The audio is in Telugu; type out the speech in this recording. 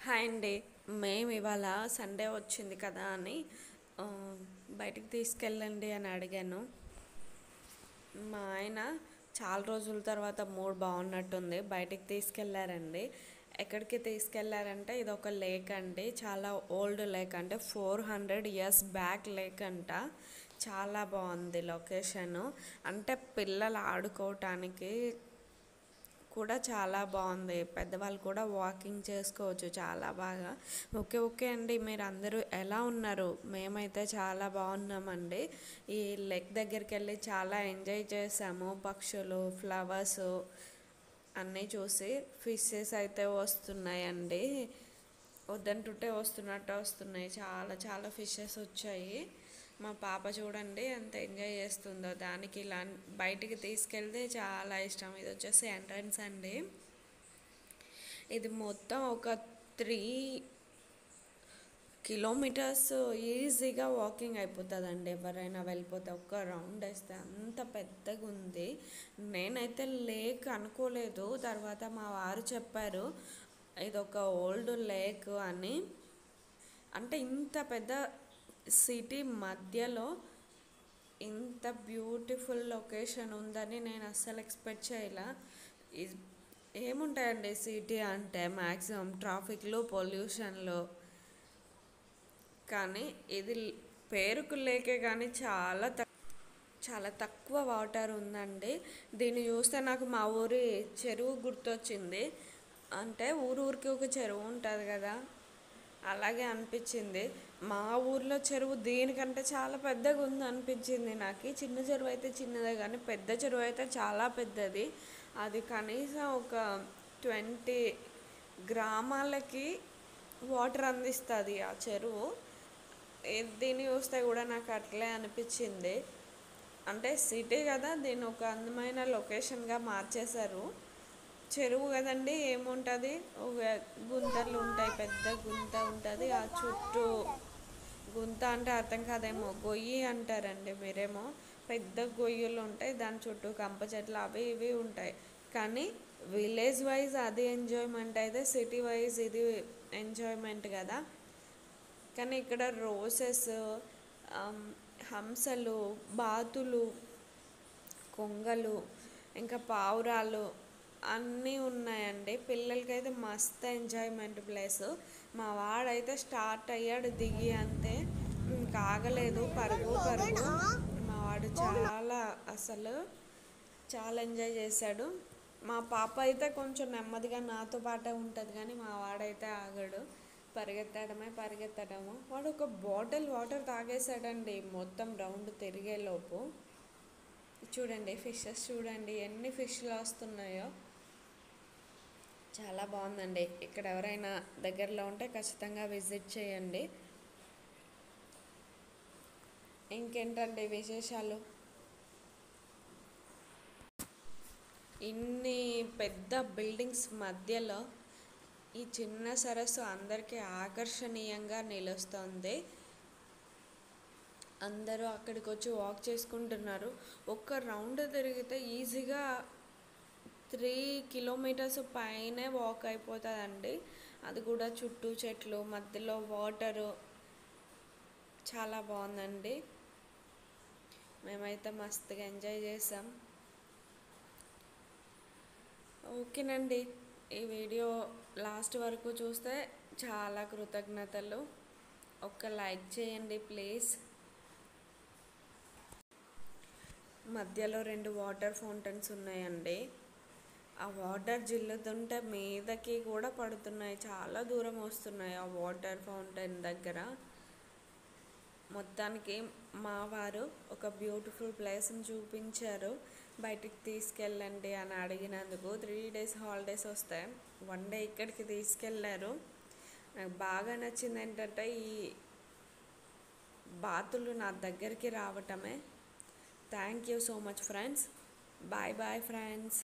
హాయ్ అండి మేము ఇవాళ సండే వచ్చింది కదా అని ఆ, బయటికి తీసుకెళ్ళండి అని అడిగాను మా ఆయన చాలా రోజుల తర్వాత మూడ్ బాగున్నట్టుంది బయటికి తీసుకెళ్లారండి ఎక్కడికి తీసుకెళ్లారంటే ఇది ఒక లేక్ అండి చాలా ఓల్డ్ లేక్ అంటే four hundred years back lake అంట చాలా బాగుంది లొకేషను అంటే పిల్లలు ఆడుకోవటానికి కూడా చాలా బాగుంది పెద్దవాళ్ళు కూడా వాకింగ్ చేసుకోవచ్చు చాలా బాగా ఓకే ఓకే అండి మీరు అందరూ ఎలా ఉన్నారు మేమైతే చాలా బాగున్నామండి ఈ లెక్ దగ్గరికి వెళ్ళి చాలా ఎంజాయ్ చేసాము పక్షులు ఫ్లవర్స్ అన్నీ చూసి ఫిషెస్ అయితే వస్తున్నాయండి వద్దంటుంటే వస్తున్నట్టు వస్తున్నాయి చాలా చాలా ఫిషెస్ వచ్చాయి మా పాప చూడండి ఎంత ఎంజాయ్ చేస్తుందో దానికి ఇలా బయటికి తీసుకెళ్తే చాలా ఇష్టం ఇది వచ్చేసి ఎంట్రన్స్ అండి ఇది మొత్తం ఒక త్రీ కిలోమీటర్స్ ఈజీగా వాకింగ్ అయిపోతుందండి ఎవరైనా వెళ్ళిపోతే ఒక్క రౌండ్ వేస్తే అంత పెద్దగా ఉంది నేనైతే లేక్ అనుకోలేదు తర్వాత మా వారు చెప్పారు ఇది ఒక ఓల్డ్ లేక్ అని అంటే ఇంత పెద్ద సిటీ మధ్యలో ఇంత బ్యూటిఫుల్ లొకేషన్ ఉందని నేను అస్సలు ఎక్స్పెక్ట్ చేయలే ఇ- ఏముంటాయండి సిటీ అంటే మ్యాక్సిమం ట్రాఫిక్లు పొల్యూషన్లు కానీ ఇది పేరుకు లేకే కానీ చాలా తక్- చాలా తక్కువ వాటర్ ఉందండి దీన్ని చూస్తే నాకు మా ఊరి చెరువు గుర్తొచ్చింది అంటే ఊరు ఊరికి ఒక చెరువు ఉంటుంది కదా అలాగే అనిపించింది మా ఊర్లో చెరువు దీనికంటే చాలా పెద్దగా ఉంది అనిపించింది నాకు చిన్న చెరువు అయితే చిన్నదే కానీ పెద్ద చెరువు అయితే చాలా పెద్దది అది కనీసం ఒక ట్వంటీ గ్రామాలకి వాటర్ అందిస్తుంది ఆ చెరువు ఏ- దీన్ని చూస్తే కూడా నాకు అట్లే అనిపించింది అంటే సిటీ కదా దీన్ని ఒక అందమైన లొకేషన్గా మార్చేశారు చెరువు కదండి ఏముంటుంది ఒక గుంతలు ఉంటాయి పెద్ద గుంత ఉంటుంది ఆ చుట్టూ గుంత అంటే అర్థం కాదేమో గొయ్యి అంటారండి మీరేమో పెద్ద గొయ్యలు ఉంటాయి దాని చుట్టూ కంప చెట్లు అవి ఇవి ఉంటాయి కానీ విలేజ్ వైజ్ అది ఎంజాయ్మెంట్ అయితే సిటీ వైజ్ ఇది ఎంజాయ్మెంట్ కదా కానీ ఇక్కడ రోసెస్ హంసలు బాతులు కొంగలు ఇంకా పావురాలు అన్నీ ఉన్నాయండి పిల్లలకైతే మస్తు ఎంజాయ్మెంట్ ప్లేస్ మా వాడైతే స్టార్ట్ అయ్యాడు దిగి అంతే ఇంకా ఆగలేదు పరుగు పరుగు మా వాడు చాలా అసలు చాలా ఎంజాయ్ చేశాడు మా పాప అయితే కొంచెం నెమ్మదిగా నాతో పాటే ఉంటుంది కానీ మా వాడైతే ఆగడు పరిగెత్తడమే పరిగెత్తడము వాడు ఒక బాటిల్ వాటర్ తాగేశాడండి మొత్తం రౌండ్ తిరిగేలోపు చూడండి ఫిషెస్ చూడండి ఎన్ని ఫిష్లు వస్తున్నాయో చాలా బాగుందండి ఇక్కడ ఎవరైనా దగ్గరలో ఉంటే ఖచ్చితంగా విజిట్ చేయండి ఇంకేంటండి విశేషాలు ఇన్ని పెద్ద బిల్డింగ్స్ మధ్యలో ఈ చిన్న సరస్సు అందరికీ ఆకర్షణీయంగా నిలుస్తుంది అందరూ అక్కడికి వచ్చి వాక్ చేసుకుంటున్నారు ఒక్క రౌండ్ తిరిగితే ఈజీగా త్రీ కిలోమీటర్స్ పైనే వాక్ అయిపోతుందండి అది కూడా చుట్టూ చెట్లు మధ్యలో వాటరు చాలా బాగుందండి మేమైతే మస్తుగా ఎంజాయ్ చేసాం ఓకేనండి ఈ వీడియో లాస్ట్ వరకు చూస్తే చాలా కృతజ్ఞతలు ఒక్క లైక్ చేయండి ప్లీజ్ మధ్యలో రెండు వాటర్ ఫౌంటైన్స్ ఉన్నాయండి ఆ వాటర్ జిల్లుతుంటే మీదకి కూడా పడుతున్నాయి చాలా దూరం వస్తున్నాయి ఆ వాటర్ ఫౌంటైన్ దగ్గర మొత్తానికి మా వారు ఒక బ్యూటిఫుల్ ప్లేస్ని చూపించారు బయటికి తీసుకెళ్ళండి అని అడిగినందుకు త్రీ డేస్ హాలిడేస్ వస్తాయి వన్ డే ఇక్కడికి తీసుకెళ్ళారు నాకు బాగా నచ్చింది ఏంటంటే ఈ బాతులు నా దగ్గరికి రావటమే thank you so much friends bye bye friends